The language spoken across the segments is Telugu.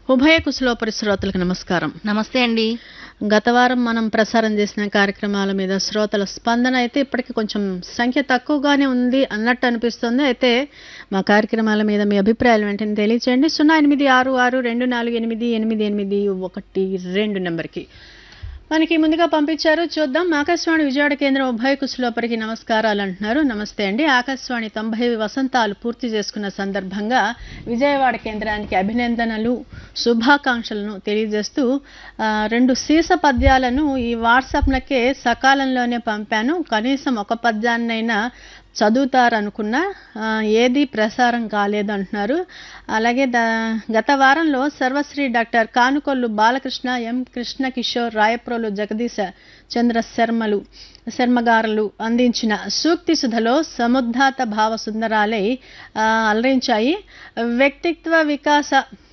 ఉభయ కుశలోపరి శ్రోతలకు నమస్కారం నమస్తే అండి గత వారం మనం ప్రసారం చేసిన కార్యక్రమాల మీద శ్రోతల స్పందన అయితే ఇప్పటికి కొంచెం సంఖ్య తక్కువగానే ఉంది అన్నట్టు అనిపిస్తుంది అయితే మా కార్యక్రమాల మీద మీ అభిప్రాయాలు వెంటనే తెలియచేయండి సున్నా ఎనిమిది ఆరు ఆరు రెండు నాలుగు ఎనిమిది ఎనిమిది ఎనిమిది ఒకటి రెండు నెంబర్కి మనకి ముందుగా పంపించారు చూద్దాం ఆకాశవాణి విజయవాడ కేంద్రం ఉభయ కుశలోపరికి నమస్కారాలు అంటున్నారు నమస్తే అండి ఆకాశవాణి తొంభై వసంతాలు పూర్తి చేసుకున్న సందర్భంగా విజయవాడ కేంద్రానికి అభినందనలు శుభాకాంక్షలను తెలియజేస్తూ ఆ, రెండు సీస పద్యాలను ఈ వాట్సాప్లకే సకాలంలోనే పంపాను కనీసం ఒక పద్యాన్నైనా చదువుతారనుకున్నా ఆ, ఏది ప్రసారం కాలేదు అంటున్నారు అలాగే ద గత వారంలో సర్వశ్రీ డాక్టర్ కానుకొల్లు బాలకృష్ణ ఎం కృష్ణ కిషోర్ రాయప్రోలు జగదీశ చంద్ర శర్మలు శర్మగారులు అందించిన సూక్తి సుధలో సముద్ధాత భావ సుందరాలై ఆ, అలరించాయి వ్యక్తిత్వ వికాస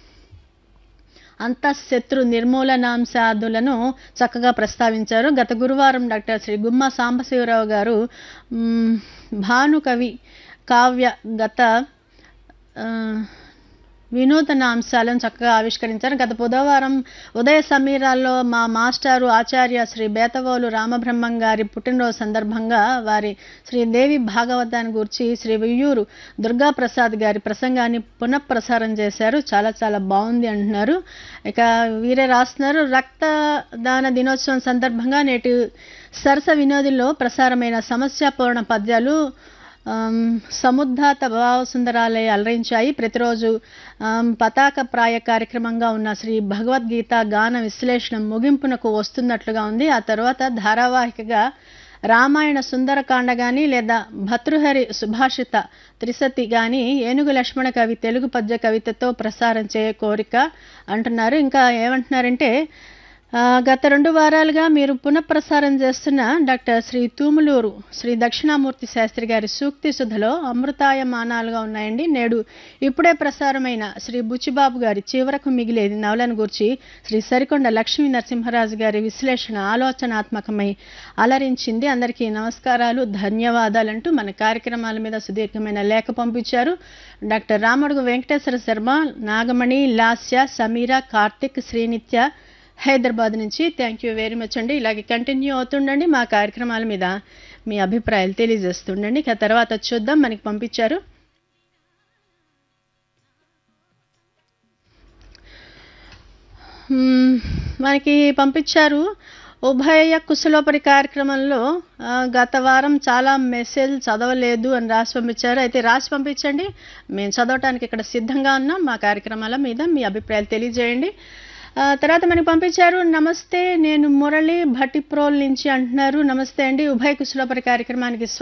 అంతఃశత్రు నిర్మూలనాంశాదులను చక్కగా ప్రస్తావించారు గత గురువారం డాక్టర్ శ్రీ గుమ్మ సాంబశివరావు గారు మ్, భానుకవి కావ్య గత ఆ, వినూతన అంశాలను చక్కగా ఆవిష్కరించారు గత బుధవారం ఉదయ సమీరాల్లో మా మాస్టారు ఆచార్య శ్రీ బేతవోలు రామబ్రహ్మం గారి పుట్టినరోజు సందర్భంగా వారి శ్రీ దేవి భాగవతాన్ని గురించి శ్రీ వియ్యూరు దుర్గా ప్రసాద్ గారి ప్రసంగాన్ని పునఃప్రసారం చేశారు చాలా చాలా బాగుంది అంటున్నారు ఇక వీరే రాస్తున్నారు రక్తదాన దినోత్సవం సందర్భంగా నేటి సరస వినోదిలో ప్రసారమైన సమస్యాపూర్ణ పద్యాలు ఆమ్, సముద్ధాత భావసుందరాలయ అలరించాయి ప్రతిరోజు ఆమ్, పతాక ప్రాయ కార్యక్రమంగా ఉన్న శ్రీ భగవద్గీత గాన విశ్లేషణ ముగింపునకు వస్తున్నట్లుగా ఉంది ఆ తర్వాత ధారావాహికగా రామాయణ సుందరకాండ కానీ లేదా భతృహరి సుభాషిత త్రిశతి కానీ ఏనుగు లక్ష్మణ కవి తెలుగు పద్య కవితతో ప్రసారం చేయ కోరిక అంటున్నారు ఇంకా ఏమంటున్నారంటే ఆ, గత రెండు వారాలుగా మీరు పునఃప్రసారం చేస్తున్న డాక్టర్ శ్రీ తూములూరు శ్రీ దక్షిణామూర్తి శాస్త్రి గారి సూక్తి సుధలో అమృతాయమానాలుగా ఉన్నాయండి నేడు ఇప్పుడే ప్రసారమైన శ్రీ బుచ్చిబాబు గారి చివరకు మిగిలేది నవలను గురించి శ్రీ సరికొండ లక్ష్మీ నరసింహరాజు గారి విశ్లేషణ ఆలోచనాత్మకమై అలరించింది అందరికీ నమస్కారాలు ధన్యవాదాలంటూ మన కార్యక్రమాల మీద సుదీర్ఘమైన లేఖ పంపించారు డాక్టర్ రామడుగు వెంకటేశ్వర శర్మ నాగమణి లాస్య సమీర కార్తిక్ శ్రీనిత్య హైదరాబాద్ నుంచి థ్యాంక్ యూ వెరీ మచ్ అండి ఇలాగే కంటిన్యూ అవుతుండండి మా కార్యక్రమాల మీద మీ అభిప్రాయాలు తెలియజేస్తుండండి ఇక తర్వాత చూద్దాం మనకి పంపించారు మ్మ్, మనకి పంపించారు ఉభయ కుశలోపరి కార్యక్రమంలో ఆ, గత వారం చాలా మెసేజ్ చదవలేదు అని రాసి పంపించారు అయితే రాసి పంపించండి మేము చదవటానికి ఇక్కడ సిద్ధంగా ఉన్నాం మా కార్యక్రమాల మీద మీ అభిప్రాయాలు తెలియజేయండి ఆ, తర్వాత మనకి పంపించారు నమస్తే నేను మురళి భట్టిప్రోల్ నుంచి అంటున్నారు నమస్తే అండి ఉభయ కుశలోపరి కార్యక్రమానికి